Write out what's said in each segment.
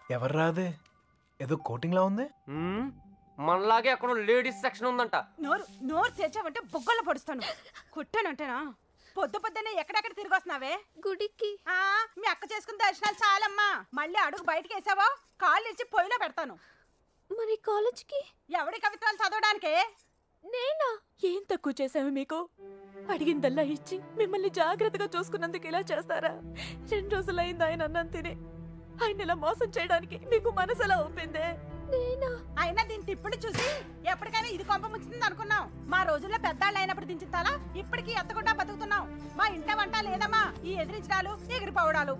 ఎవరు రాదే ఏదో కోటింగ్లా ఉంది మ్మ్. మనలాగే అక్కడ లేడీస్ సెక్షన్ ఉందంట నోరు నోరు తెచ్చావంటే బొగ్గల్లో పొడుస్తాను కుట్టానంటేనా పొద్దు పొద్దున్నే ఎక్కడెక్కడ తిరిగి వస్తున్నావే గుడికి ఆ, మీ అక్క చేసుకున్న దర్శనాలు చాలమ్మా మళ్ళీ అడుగు బయటకు వేసావో కాళ్ళు ఇచ్చి పొయ్యిలో పెడతాను మరి కాలేజ్కి ఎవడి కవిత్వాలు చదవడానికే నేనా ఏం తక్కువ చేశాము మీకు అడిగిందల్లా ఇచ్చి మిమ్మల్ని జాగ్రత్తగా చూసుకున్నందుకు ఇలా చేస్తారా రెండు రోజులైంది ఆయన అన్నం తిని ఆయన ఇలా మోసం చేయడానికి మీకు మనసు ఎలా ఒప్పిందే నేనా అయినా దీని తిప్పుడు చూసి ఎప్పటికైనా ఇది కొంప ముంచుతుంది అనుకున్నాం మా రోజుల్లో పెద్దాళ్ళు అయినప్పుడు దించిన తల ఇప్పటికీ ఎత్తకుండా బతుకుతున్నాం మా ఇంట వంట లేదమ్మా ఈ ఎదిరించడాలు ఎగిరిపోవడాలు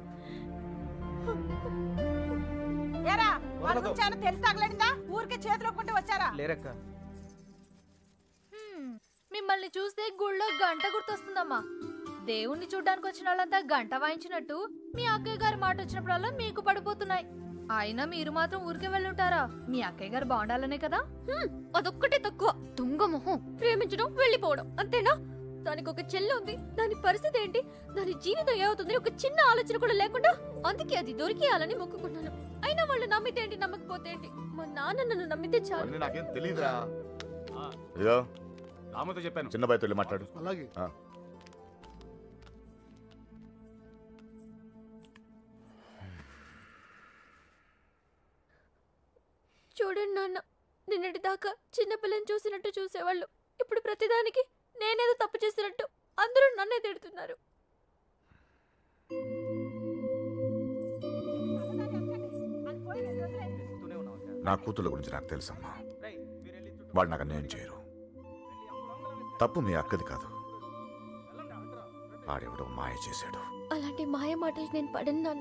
ఏరా వాళ్ళ వదలదు. గురించి ఏమైనా తెలిసి తగలడిందా ఊరికే చేతులు ఒప్పుకుంటూ వచ్చారా లేరక్క హ్మ్, మిమ్మల్ని చూస్తే గుళ్ళో గంట గుర్తొస్తుందమ్మా దేవుణ్ణి చూడ్డానికి వచ్చిన వాళ్ళంతా గంట వాయించినట్టు మీ అక్కయ్య గారి మాట వచ్చినప్పుడల్లా మీకు పడిపోతున్నాయి అయినా మీరు మాత్రం ఊరికే వెళ్ళుంటారా మీ అక్కయ్య గారు బాగుండాలనే కదా హ్మ్, అదొక్కటే తక్కువ దొంగ మొహం ప్రేమించడం వెళ్ళిపోవడం అంతేనా దానికి ఒక చెల్లి ఉంది దాని పరిస్థితి ఏంటి దాని జీవితం ఏమవుతుంది ఒక చిన్న ఆలోచన కూడా లేకుండా అందుకే అది దొరికేయాలని మొక్కుకున్నాను అయినా వాళ్ళు నమ్మితే ఏంటి నమ్మకపోతే ఏంటి మా నాన్న నన్ను నమ్మితే చాలు అవన్నీ నాకేం తెలియదురా ఇదిగో రాముతో చెప్పాను చిన్న బయట వెళ్ళి మాట్లాడు అలాగే ఆ. చూడండి నాన్న నిన్నటి దాకా చిన్నపిల్లని చూసినట్టు చూసేవాళ్ళు ఇప్పుడు ప్రతిదానికి నేనేదో తప్పు చేసినట్టు అందరూ నన్నే తిడుతున్నారు నా కూతుళ్ళ గురించి నాకు తెలుసమ్మా వాళ్ళు నాకు అన్యాయం చేయరు తప్పు మీ అక్కది కాదు ఆడెవడో మాయ చేశాడు అలాంటి మాయ మాటలు నేను పడను నాన్న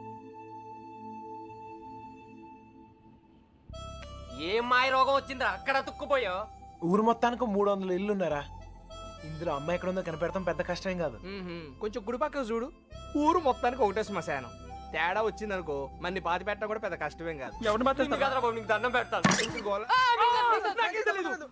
ఏం మాయ రోగం వచ్చిందిరా అక్కడ తుక్కుపోయా ఊరు మొత్తానికి మూడు వందల ఇల్లు ఉన్నారా ఇందులో అమ్మాయి ఎక్కడ ఉందో కనిపెడతాం పెద్ద కష్టం కాదు మ్మ్హ్మ్. కొంచెం గుడి పక్కన చూడు ఊరు మొత్తానికి ఒకటే శ్మశానం తేడా వచ్చిందనుకో మన్ని పాతి పెట్టడం కూడా పెద్ద కష్టమేం కాదు ఎవరిని నిన్ను కదరా బాబు, నీకు దండం పెడతాను ఎందుకు గోల? నాకేం తెలీదు.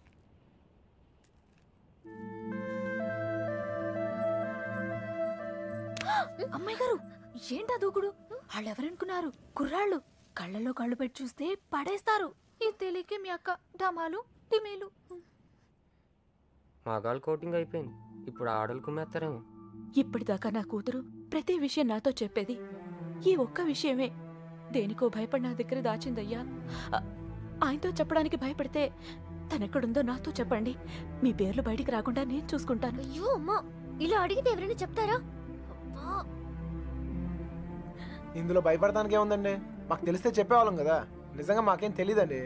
అమ్మాయి గారు ఏంటా దూకుడు వాళ్ళు ఎవరనుకున్నారు కుర్రాళ్ళు కళ్ళల్లో కళ్ళు పెట్టి చూస్తే పడేస్తారు ఈ తెలియకే మీ అక్క డమాలు టిమేలు మగాళ్ళు కోటింగ్ అయిపోయింది ఇప్పుడు ఆడలు కుమ్మేస్తారేమో ఇప్పటిదాకా నా కూతురు ప్రతి విషయం నాతో చెప్పేది ఈ ఒక్క విషయమే దేనికో భయపడి నా దగ్గర దాచిందయ్యా ఆ- ఆయనతో చెప్పడానికి భయపడితే తనెక్కడుందో నాతో చెప్పండి మీ పేర్లు బయటికి రాకుండా నేను చూసుకుంటాను అయ్యో అమ్మా ఇలా అడిగితే ఎవరైనా చెప్తారా అబ్బా, ఇందులో భయపడటానికి ఏముందండి మాకు తెలిస్తే చెప్పేవాళ్ళం కదా నిజంగా మాకేం తెలియదండి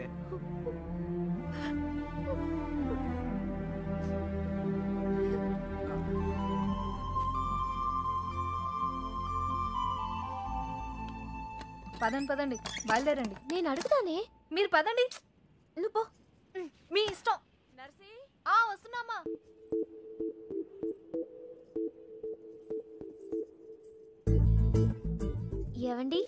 పదండి పదండి బయలుదేరండి నేను అడుగుతానే మీరు పదండి నువ్వు పో మీ ఇష్టం ఆ వస్తున్నామా ఏవండి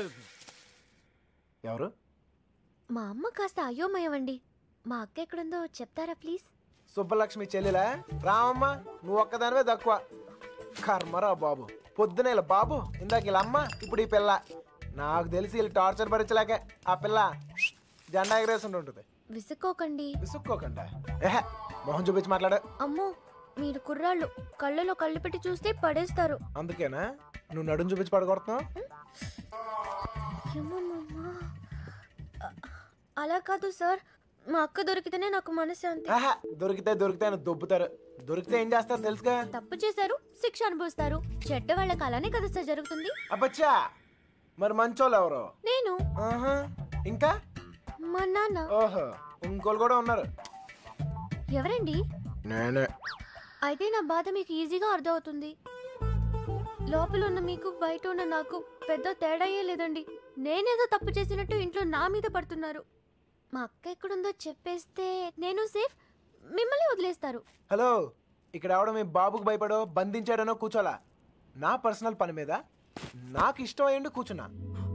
ఎవరు మా అమ్మ కాస్త అయోమయమండి మా అక్క ఎక్కడుందో చెప్తారా ప్లీజ్ సుబ్బలక్ష్మి చెల్లెలా రామమ్మ నువ్వు ఒక్కదానివే తక్కువ కర్మరా బాబు పొద్దున ఇలా బాబు ఇందాక ఇలా అమ్మ ఇప్పుడు ఈ పిల్ల నాకు తెలిసి వీళ్ళు టార్చర్ భరించలేక ఆ పిల్ల జెండా ఎగరేసి ఉంటుంది విసుక్కోకండి విసుక్కోకుండా ఏహే మొహం చూపించి మాట్లాడు అమ్మో మీరు కుర్రాళ్ళు కళ్ళలో కళ్ళు పెట్టి చూస్తే పడేస్తారు అందుకేనా నువ్వు నడుం చూపించి పడగొడుతున్నావు ఏమమ్మమ్మా? అ- అలా కాదు సార్ మా అక్క దొరికితేనే నాకు మనశ్శాంతి ఆహా దొరికితే దొరికితే అని దొబ్బుతారు దొరికితే ఏం చేస్తారు తెలుసుగా తప్పు చేశారు శిక్ష అనుభవిస్తారు చెడ్డ వాళ్ళకి అలానే కదా సార్ జరుగుతుంది అబ్బచ్చా మరి మంచోళ్ళు ఎవరు నేను ఆహా ఇంకా మా నాన్న ఓహో ఇంకోళ్ళు కూడా ఉన్నారు ఎవరండి నేనే అయితే నా బాధ మీకు ఈజీగా అర్థమవుతుంది లోపల ఉన్న మీకు బయట ఉన్న నాకు పెద్ద తేడాయే లేదండి నేనేదో తప్పు చేసినట్టు ఇంట్లో నా మీద పడుతున్నారు మా అక్క ఎక్కడుందో చెప్పేస్తే నేను సేఫ్ మిమ్మల్ని వదిలేస్తారు హలో ఇక్కడ ఎవడో మీ బాబుకు భయపడో బంధించాడనో కూర్చోలా నా పర్సనల్ పని మీద నాకు ఇష్టం అయ్యండి కూర్చున్నా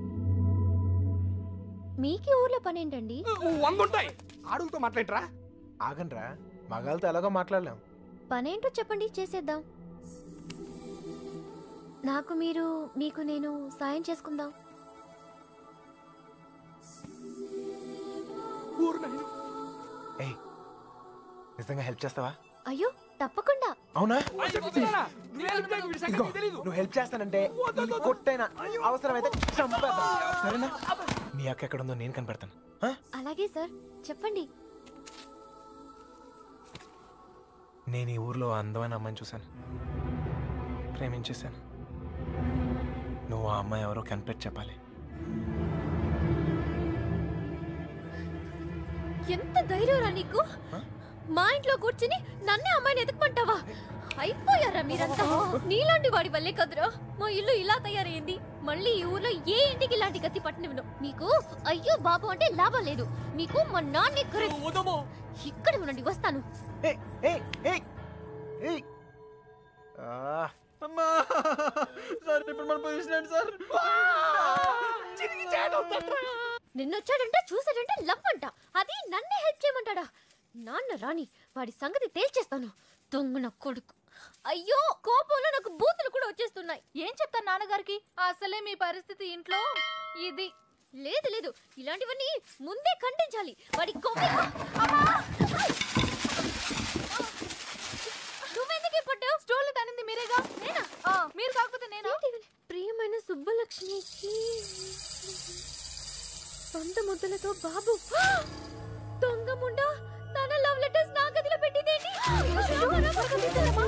మీకి ఊర్లో పని ఏంటండి వంగుంటాయి ఆడుగుతో మాట్లాడరా ఆగండ్రా మగాళ్ళతో ఎలాగో మాట్లాడలేం పనేంటో చెప్పండి చేసేద్దాం నాకు మీరు మీకు నేను సాయం చేసుకుందాం ఏయ్ నిజంగా హెల్ప్ చేస్తావా అయ్యో తప్పకుండా అవునా నువ్వు help చేయకు, వీడి సంగతి ఇదిగో నీకు తెలీదు. నువ్వు హెల్ప్ చేస్తానంటే ఈ కొట్టైనా అవసరమైతే చంపేద్దాం సరేనా మీ అక్క ఎక్కడ ఉందో నేను కనిపెడతాను ఆ? అలాగే సార్ చెప్పండి నేను ఈ ఊర్లో అందమైన అమ్మాయిని చూశాను ప్రేమించేశాను నువ్వు ఆ అమ్మాయి ఎవరో కనిపెట్టి చెప్పాలి ఎంత ధైర్యంరా నీకు మా ఇంట్లో కూర్చుని నన్నే అమ్మాయిని ఎదుకుమంటావా అయిపోయారా మీరంతా నీలాంటి వాడి వల్లే కదురా మా ఇల్లు ఇలా తయారైంది మళ్ళీ ఈ ఊర్లో ఏ ఇంటికి ఇలాంటి గతి పట్టనివ్వను మీకు అయ్యో బాబు అంటే లాభం లేదు మీకు మా నాన్నే కరెక్ట్ ఇక్కడ ఉండండి వస్తాను ఏయ్, ఏయ్, ఏయ్, ఏయ్. ఆ, అమ్మా సార్ ఇప్పుడు మన పొజిషన్ ఏంటి సార్ నిన్నొచ్చాడంటే చూసాడంటే లవ్ అంట అది నన్నే హెల్ప్ చేయమంటాడా నాన్న రాని వాడి సంగతి తేల్చేస్తాను దొంగన కొడుకు అయ్యో కోపంలో నాకు బూతులు కూడా వచ్చేస్తున్నాయి ఏం చెప్తాను నాన్నగారికి అసలే మీ పరిస్థితి ఇంట్లో ఇది లేదు లేదు ఇలాంటివన్నీ ముందే ఖండించాలి వాడి కొవ్వు నువ్వెందుకే పడ్డావు స్టోర్లు తనింది మీరేగా నేనా ఆ, మీరు కాకపోతే నేను ప్రియమైన సుబ్బలక్ష్మికి సొంత ముద్దలతో బాబు దొంగ ముండ నాన్న లవ్ లెటర్స్ నా గదిలో పెట్టిందేంటి అయ్యో, మన పక్క తీశారమ్మా.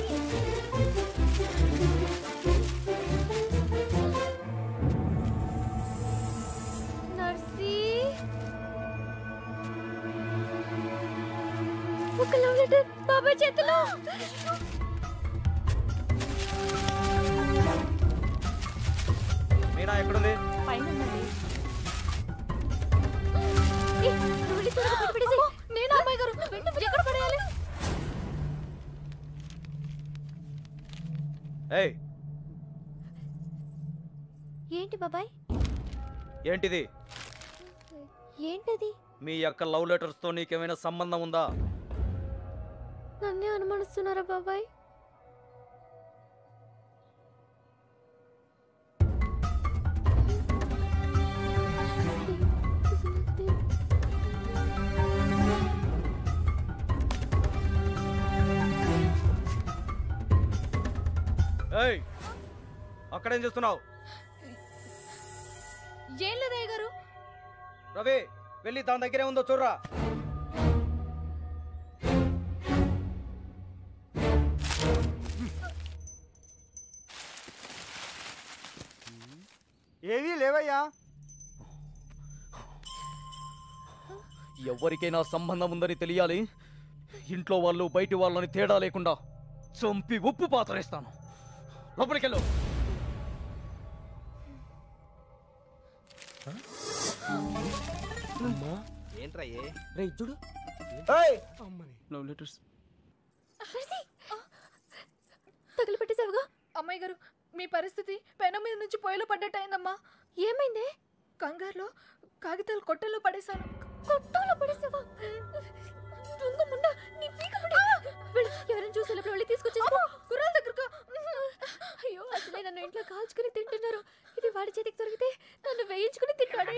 నర్సీ ఒక లవ్ లెటర్ బాబాయ్ చేతిలో మీనా ఎక్కడుంది పైన ఉన్నది ఏ, నువ్వు వెళ్ళి త్వరగా పట్టు పడేసేయ్. నేను అమ్మాయి గారు ఎక్కడ పడేయాలి ఏయ్ ఏంటి బాబాయ్ ఏంటిది ఏంటది మీ యొక్క లవ్ లెటర్స్ తో నీకేమైనా సంబంధం ఉందా నన్నే అనుమానిస్తున్నారా బాబాయ్ ఏయ్ అక్కడేం చేస్తున్నావు ఏం లేదయ్య గారు రవి వెళ్ళి దాని దగ్గరే ఉందో చూడరా ఏవీ లేవయ్యా ఎవరికైనా సంబంధం ఉందని తెలియాలి ఇంట్లో వాళ్ళు బయటి వాళ్ళని తేడా లేకుండా చంపి ఉప్పు పాతరేస్తాను లోపలికెళ్ళు ఏంట్రా ఏ రే చూడు ఏయ్, లవ్ లెటర్స్ తగిలిపెట్టేసావుగా అమ్మాయి గారు మీ పరిస్థితి పెనం మీద నుంచి పొయ్యిలో పడ్డట్టు అయిందమ్మా ఏమైందే కంగారులో కాగితాలు కొట్టెల్లో పడేశాను కొట్టంలో పడేసావా దొంగ ముండ నీ పీక పడి వెళ్ళు, ఎవరైనా చూసి లోపల వెళ్ళి తీసుకొచ్చేసుకో గుర్రాల దగ్గరకు అయ్యో అసలే నన్ను ఇంట్లో కాల్చుకుని తింటున్నారు ఇది వాడి చేతికి దొరికితే నన్ను వేయించుకుని తింటాడే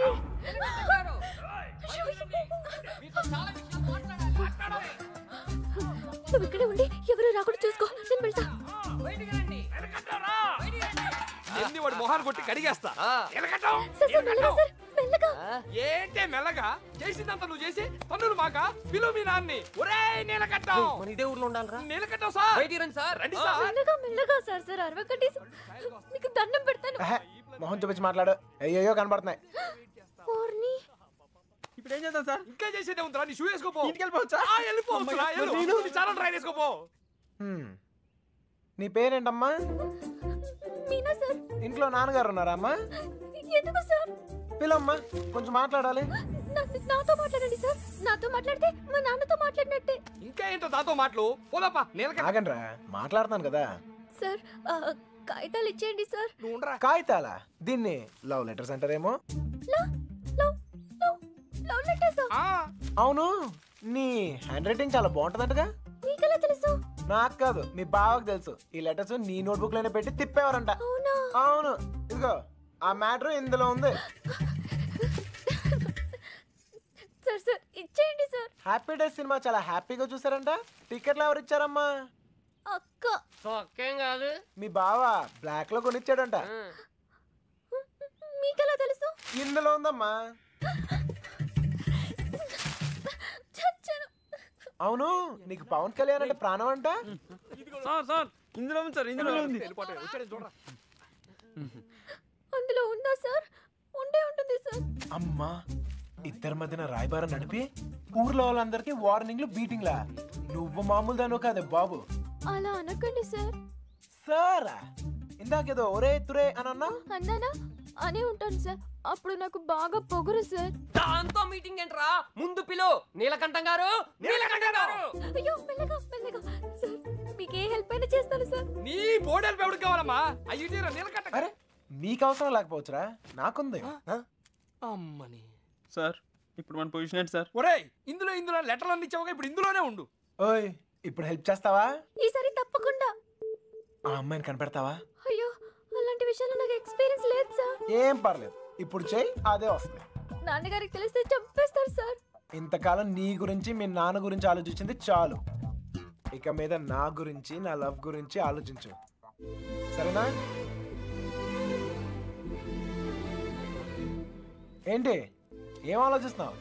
నువ్వు ఇక్కడే ఉండి ఎవరు రాకుండా చూసుకో నేను వెళ్తా ఎన్ని వాడి మొహాన్ని కొట్టి కడిగేస్తా ఎలగటం సార్ సార్ మెల్లగా సార్ మెల్లగా ఏంటే మెల్లగా చేసిందంత నువ్వు చేసి పన్నులు మాక పిలువు మీ నాన్ని ఒరే నీలకట్టం మన ఇదే ఊర్లో ఉండాలిరా నీలకట్టం సార్ బయటికి రండి సార్ రండి సార్ మెల్లగా మెల్లగా సార్ సార్ అరవకండి మీకు దండం పెడతాను ఆహా, మొహం చూపించి మాట్లాడు అయ్యో కనబడుతున్నాయి ఓర్ని ఇప్పుడు ఏం చేద్దాం సార్ ఇంకా చేసేదే ఉందిరా నీ షూ వేసుకోపో ఇంటికి వెళ్ళిపోవచ్చా? ఆ, వెళ్ళిపోవచ్చురా, వెళ్ళు. నీ చాలా డ్రైన్ వేసుకోపో హ్మ్. నీ పేరేంటమ్మా మీనా సార్ ఇంట్లో నాన్నగారు ఉన్నారా అమ్మా ఎందుకు సార్ పిలమ్మా కొంచెం మాట్లాడాలి నా- నాతో మాట్లాడండి సార్ నాతో మాట్లాడితే మా నాన్నతో మాట్లాడినట్టే ఇంకా ఏంటో దాంతో మాటలు పోదాపా నీలకట్ట ఆగండ్రా మాట్లాడుతున్నాను కదా సార్ ఆ, కాగితాలు ఇచ్చేయండి సార్ నువ్వు ఉండరా కాగితాలా దీన్ని లవ్ లెటర్స్ అంటారేమో love love love love letters ఆ, అవును నీ హ్యాండ్ రైటింగ్ చాలా బాగుంటుందంటగా మీకెలా తెలుసు నాకు కాదు మీ బావకు తెలుసు ఈ లెటర్స్ నీ నోట్బుక్ లోనే పెట్టి తిప్పేవారంట అవునా అవును ఇదిగో ఆ మ్యాటర్ ఇందులో ఉంది సార్ సార్ ఇచ్చేయండి హ్యాపీ డేస్ సినిమా చాలా హ్యాపీగా చూసారంట టికెట్లు ఎవరు ఇచ్చారమ్మా అక్క సొక్కేం కాదు మీ బావ బ్లాక్ లో కొనిచ్చాడంట మీకెలా తెలుసు ఇందులో ఉందమ్మా చచ్చాను అవును నీకు పవన్ కళ్యాణ్ అంటే ప్రాణం అంట సార్ సార్ ఇందులో ఉంది సార్ ఇందులో ఉంది వెళ్ళిపోతాడు. వచ్చాడు చూడరా అందులో ఉందా సార్ ఉండే ఉంటుంది సార్ అమ్మా ఇద్దరి మధ్యన రాయబారం నడిపి ఊర్లో వాళ్ళందరికీ వార్నింగ్లు బీటింగ్లా నువ్వు మామూలు దాను కాదే బాబు అలా అనకండి సార్ సారా ఇందాకేదో ఒరే తురే అని అన్నా అన్నానా అనే ఉంటాను సార్ అప్పుడు నాకు బాగా పొగరు సార్ దాంతో మీటింగ్ ఏంట్రా ముందు పిలు నీలకంఠం గారు నీలకంఠం గారు అయ్యో మెల్లగా మెల్లగా సార్ మీకు ఏ హెల్ప్ అయినా చేస్తాను సార్ నీ బోడెల్ ఎవరికి కావాలమ్మా అయ్యి తీరా నీలకట్ట అరే మీకు అవసరం లేకపోవచ్చురా నాకుంది ఆ? అమ్మని సార్ ఇప్పుడు మన పొజిషన్ ఏంటి సార్ ఒరేయ్ ఇందులో ఇందులో లెటర్లు అన్ని ఇచ్చావుగా ఇప్పుడు ఇందులోనే ఉండు ఓయ్ ఇప్పుడు హెల్ప్ చేస్తావా ఈసారి తప్పకుండా ఆ అమ్మాయిని కనిపెడతావా అయ్యో అలాంటి విషయాలు నాకు ఎక్స్పీరియన్స్ లేదు సార్ ఏం పర్లేదు ఇప్పుడు చెయ్యి అదే వస్తుంది నాన్నగారికి తెలిస్తే చంపేస్తారు సార్ ఇంతకాలం నీ గురించి మీ నాన్న గురించి ఆలోచించింది చాలు ఇక మీద నా గురించి నా లవ్ గురించి ఆలోచించు సరేనా ఏంటి ఏం ఆలోచిస్తున్నావు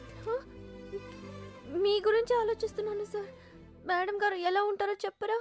మీ గురించి ఆలోచిస్తున్నాను సార్ మేడం గారు ఎలా ఉంటారో చెప్పరా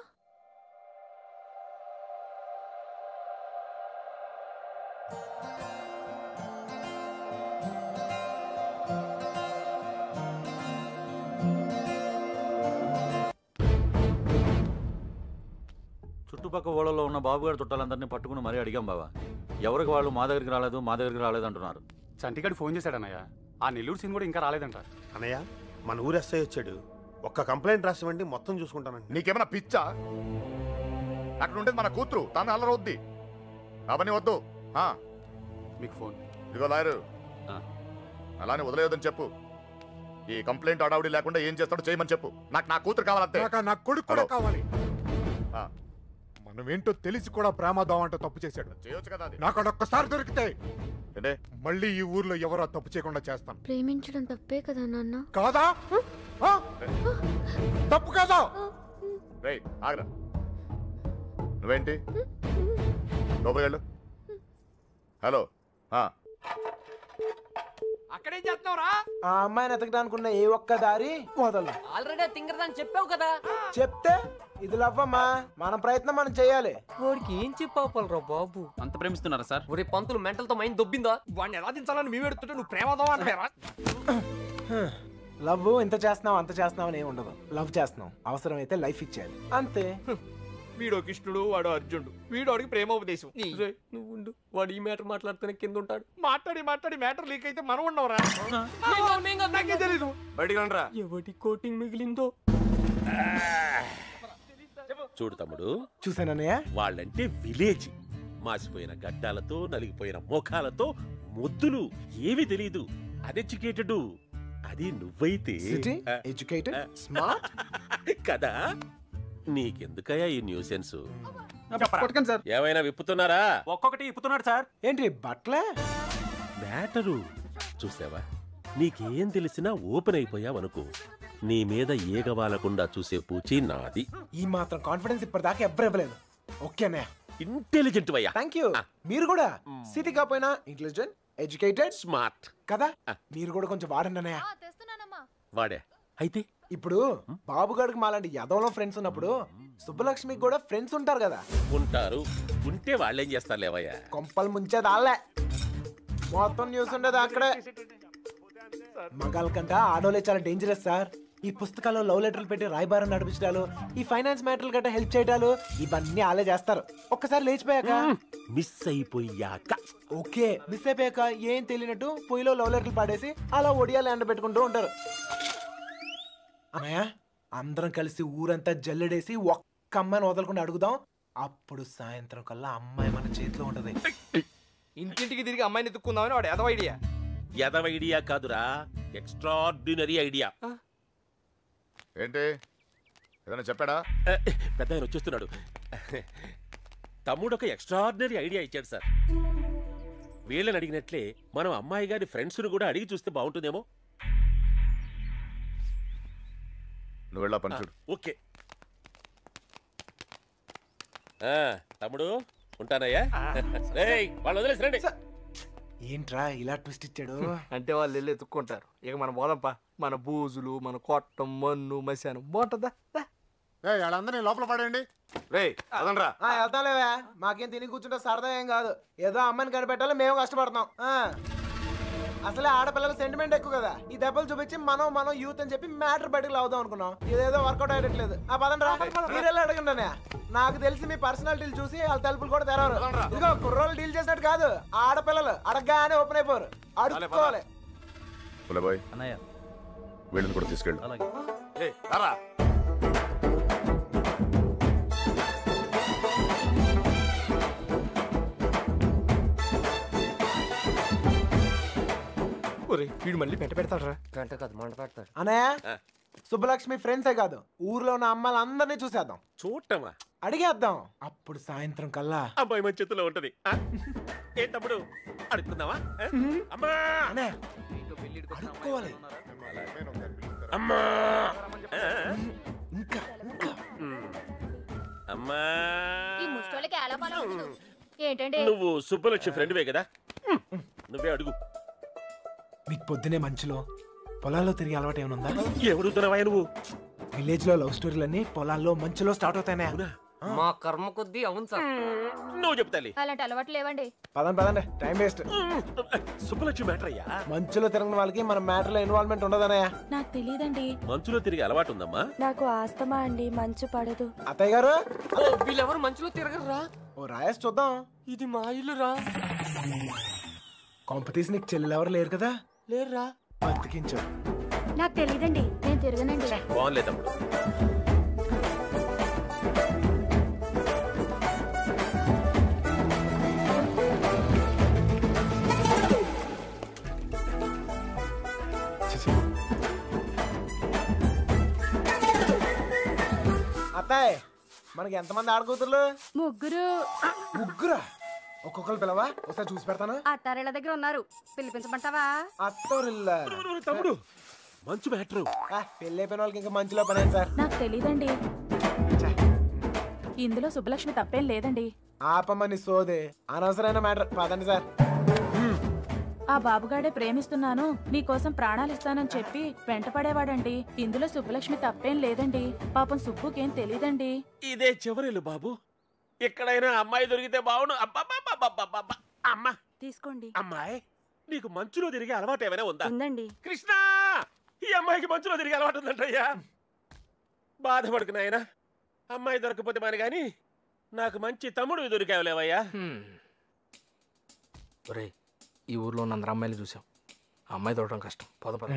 చుట్టుపక్కల ఊళ్ళలో ఉన్న బాబుగారి చుట్టాలందరినీ పట్టుకుని మరీ అడిగాం బావా ఎవరికి వాళ్ళు మా దగ్గరికి రాలేదు మా దగ్గరికి రాలేదు అంటున్నారు చంటిగాడు ఫోన్ చేశాడన్నయ్య ఆ నెల్లూరు సీన్ కూడా ఇంకా రాలేదంట అన్నయ్య మన ఊరు ఎస్ఐ వచ్చాడు ఒక్క కంప్లైంట్ రాసివ్వండి మొత్తం చూసుకుంటానండి నీకేమైనా పిచ్చా అక్కడ ఉండేది మన కూతురు తాను అల్లరవద్ది అవన్నీ వద్దు ఆ, మీకు ఫోన్ ఇదిగో లాయరు ఆ. అలానే వదిలేయొద్దని చెప్పు ఈ కంప్లైంట్ అడావుడి లేకుండా ఏం చేస్తాడో చేయమని చెప్పు నాకు నా కూతురు కావాలంతే నాకు నా కొడుకు కూడా హలో. కావాలి ఆ. మనం ఏంటో తెలిసి కూడా ప్రేమదాం అంటూ తప్పు చేశాడు చేయొచ్చు కదా అది నాకు అడొక్కసారి దొరికితే ఏంటే మళ్ళీ ఈ ఊర్లో ఎవరో తప్పు చేయకుండా చేస్తాను ప్రేమించడం తప్పే కదా నాన్న కాదా ఆ? తప్పు కాదా రేయ్ ఆగరా నువ్వేంటి లోపలికి వెళ్ళు హలో ఆ, అక్కడేం చేస్తున్నావురా ఆ అమ్మాయిని ఎతకడానికి ఉన్న ఏ ఒక్క దారి వదలదు ఆల్రెడీ తింగరదని చెప్పావు కదా చెప్తే ఇది లవ్వమ్మా మన ప్రయత్నం మనం చేయాలి వాడికి ఏం చెప్పాపలరా బాబు అంత ప్రేమిస్తున్నారా సార్ ఒరే పంతులు మెంటల్తో మైండ్ దొబ్బిందా వాడిని ఎలా దించాలని మేము ఎడుతుంటే నువ్వు ప్రేమదో అంటారా లవ్ ఇంత చేస్తున్నావు అంత చేస్తున్నావు అని ఏమి ఉండదు లవ్ చేస్తున్నావు అవసరమైతే లైఫ్ ఇచ్చేయాలి అంతే వీడో కృష్ణుడు వాడు అర్జునుడు వీడోడికి ప్రేమోపదేశం నీ- రేయ్, నువ్వు ఉండు వాడు ఈ మ్యాటర్ మాట్లాడుతూనే కింద ఉంటాడు మాట్లాడి మాట్లాడి మ్యాటర్ లీక్ అయితే మనం ఉండవరా మేంగాను, మేంగాను, నాకే తెలీదు బయటికి రండిరా ఎవడి కోటింగ్ మిగిలిందో చూడు తమ్ముడు చూసానన్నయ్య వాళ్ళంటే విలేజ్ మాసిపోయిన గడ్డాలతో నలిగిపోయిన ముఖాలతో ముద్దులు ఏమీ తెలియదు అదెడ్యుకేటెడ్ అది నువ్వైతే సిటీ ఆ, ఎడ్యుకేటెడ్ స్మార్ట్ కదా నీకెందుకయ్యా ఈ న్యూసెన్స్ కొట్టకండి సార్ ఏమైనా విప్పుతున్నారా ఒక్కొక్కటి ఇప్పుతున్నాడు సార్ ఏంటి బట్లే మ్యాటరు చూసావా నీకేం తెలిసినా ఓపెన్ అయిపోయావనుకో నీ మీద ఏగ వాలకుండా చూసే పూచి నాది ఈ మాత్రం కాన్ఫిడెన్స్ ఇప్పటిదాకా ఎవ్వరు ఇవ్వలేదు ఓకే అన్నయ్య ఇంటెలిజెంట్ వయ్యా థ్యాంక్ యూ మీరు కూడా సిటీ కాపోయినా ఇంటెలిజెంట్ ఎడ్యుకేటెడ్ స్మార్ట్ కదా మీరు కూడా కొంచెం వాడండి అన్నయ్య ఆ, తెస్తున్నానమ్మా వాడే అయితే ఇప్పుడు బాబు గడికి మాలాంటి యదవలో ఫ్రెండ్స్ ఉన్నప్పుడు సుబ్బలక్ష్మికి కూడా ఫ్రెండ్స్ ఉంటారు కదా ఉంటారు ఉంటే వాళ్ళేం చేస్తారు లేవయ్యా కొంపలు ముంచేది ఆళ్ళే మొత్తం న్యూస్ ఉండేది అక్కడే మగాళ్ళ కంట ఆడోలే చాలా డేంజరస్ సార్ ఈ పుస్తకాల్లో లవ్ లెటర్లు పెట్టి రాయబారం నడిపించడాలు ఈ ఫైనాన్స్ మ్యాటర్లు గట్రా హెల్ప్ చేయడాలు ఇవన్నీ ఆలే చేస్తారు ఒక్కసారి లేచిపోయాక మిస్ అయిపోయాక ఓకే మిస్ అయిపోయాక ఏం తెలియనట్టు పొయ్యిలో లవ్ లెటర్లు పాడేసి అలా ఒడియాలు ఎండ పెట్టుకుంటూ ఉంటారు అన్నయ్య అందరం కలిసి ఊరంతా జల్లెడేసి ఒక్క అమ్మాయిని వదలకుండా అడుగుదాం అప్పుడు సాయంత్రం కల్లా అమ్మాయి మన చేతిలో ఉంటది ఇంటింటికి తిరిగి అమ్మాయిని ఎత్తుక్కుందామని వాడు ఎదవ ఐడియా ఎదవ ఐడియా కాదురా ఎక్స్ట్రాడినరీ ఐడియా ఏంటి ఏదైనా చెప్పాడా పెద్ద ఆయన వచ్చేస్తున్నాడు తమ్ముడు ఒక ఎక్స్ట్రాడినరీ ఐడియా ఇచ్చాడు సార్ వీళ్ళని అడిగినట్లే మనం అమ్మాయి గారి ఫ్రెండ్స్ను కూడా అడిగి చూస్తే బాగుంటుందేమో నువ్వు వెళ్ళా పని చూడు ఓకే ఆ, తమ్ముడు ఉంటానయ్యా రేయ్ వాళ్ళు వదిలేసి రండి ఏంట్రా ఇలా ట్విస్ట్ ఇచ్చాడు అంటే వాళ్ళు వెళ్ళి ఎత్తుక్కుంటారు ఇక మన పోదంపా మన బూజులు మన కొట్టం మన్ను మశాను బాగుంటుందా వాళ్ళందరినీ లోపల పడండి రే అదనరా ఆ, వెళ్తాంలేవే మాకేం తిని కూర్చుంటే సరదా ఏం కాదు ఏదో అమ్మని కనిపెట్టాలి మేము కష్టపడతాం ఆ. అసలే ఆడపిల్లల సెంటిమెంట్ ఎక్కువ కదా ఈ దెబ్బలు చూపించి మనం మనం యూత్ అని చెప్పి మ్యాటర్ బయటకు లావుదాం అనుకున్నాం ఇదేదో వర్కౌట్ అయ్యట్లేదు ఆ పదండ్రా మీరెళ్ళి అడగండి నాకు తెలిసి మీ పర్సనాలిటీలు చూసి వాళ్ళ తలుపులు కూడా తెరవరు ఇదిగో కుర్రోళ్ళు డీల్ చేసినట్టు కాదు ఆడపిల్లలు అడగగానే ఓపెన్ అయిపోరు అడుక్కోవాలి పులబాయ్ అన్నయ్య వీళ్ళని కూడా తీసుకెళ్ళు అలాగే ఏ రారా ఒరే వీడు మళ్ళీ పెట్ట పెడతాడరా గంట కాదు మంట పెడతాడు అనయ్య సుబ్బలక్ష్మి ఫ్రెండ్సే కాదు ఊర్లో ఉన్న అమ్మాయిలందరినీ చూసేద్దాం చూడటమా అడిగేద్దాం అప్పుడు సాయంత్రం కల్లా అమ్మాయి మన చేతిలో ఉంటది ఆ? ఏ తమ్ముడు అడుగుతున్నావా ఆ? అమ్మా అనే అడుక్కోవాలి అమ్మా ఆ? ఇంకా ఇంకా అమ్మా ఈ ముష్టోళ్ళకి ఎలా పని అవుతుందో. ఏంటండి నువ్వు సుబ్బలక్ష్మి ఫ్రెండ్వే కదా నువ్వే అడుగు మీకు పొద్దునే మంచులో పొలాల్లో తిరిగి అలవాటు ఏమైనా ఉందా ఎవడుతున్నావా నువ్వు విలేజ్ లో లవ్ స్టోరీలన్నీ పొలాల్లో మంచులో స్టార్ట్ అవుతానే మా కర్మ కొద్దీ అవును సార్ నువ్వు చెప్తాలి అలాంటి అలవాట్లు లేవండి పదండి పదండి టైం వేస్ట్ సుబ్బలక్ష్మి మ్యాటర్ అయ్యా మంచులో తిరగని వాళ్ళకి మన మ్యాటర్ లో ఇన్వాల్వ్మెంట్ ఉండదనయ్య నాకు తెలియదండి మంచులో తిరిగి అలవాటు ఉందమ్మా నాకు ఆస్తమా అండి మంచు పడదు అత్తయ్య గారు వీళ్ళెవరు మంచులో తిరగరురా ఓ రాయేసి చూద్దాం ఇది మా ఇల్లురా కాంపిటీషన్ నీకు చెల్లెలు ఎవరు లేరు కదా లేరురా బతికించు నాకు తెలియదండి నేను తిరగనండి బాగుంది తమ్ముడు అత్తాయ్ మనకి ఎంతమంది ఆడకూతుర్లు ముగ్గురు ముగ్గురా ఒక్కొక్కరు పిలవా ఒకసారి చూసి పెడతాను అత్తారేళ్ల దగ్గర ఉన్నారు పిలిపించమంటావా అత్తోరిల్లా తమ్ముడు మంచు మ్యాటర్ పెళ్ళి అయిపోయిన వాళ్ళకి ఇంకా మంచిలో పని ఏంటి సార్ నాకు తెలియదండి ఇందులో సుబ్బలక్ష్మి తప్పేం లేదండి ఆపమని సోదే అనవసరమైన మ్యాటర్ పదండి సార్ ఆ బాబుగాడే ప్రేమిస్తున్నాను నీకోసం ప్రాణాలు ఇస్తానని చెప్పి వెంటపడేవాడండి ఇందులో సుబ్బలక్ష్మి తప్పేం లేదండి పాపం సుబ్బుకేం తెలీదండి ఇదే చివరిలు బాబు ఎక్కడైనా అమ్మాయి దొరికితే బావును అబ్బబ్బబ్బబ్బబ్బబ్బ. అమ్మా తీసుకోండి అమ్మాయి నీకు మంచులో తిరిగే అలవాటు ఏమైనా ఉందా ఉందండి కృష్ణ ఈ అమ్మాయికి మంచులో తిరిగే అలవాటు ఉందంటయ్యా బాధపడుకు నాయనా అమ్మాయి దొరకపోతే మరి గాని నాకు మంచి తమ్ముడు దొరికావులేవయ్యా ఒరే ఈ ఊర్లో ఉన్న అందరు అమ్మాయిలు చూసాం ఆ అమ్మాయి దొరకడం కష్టం పద పద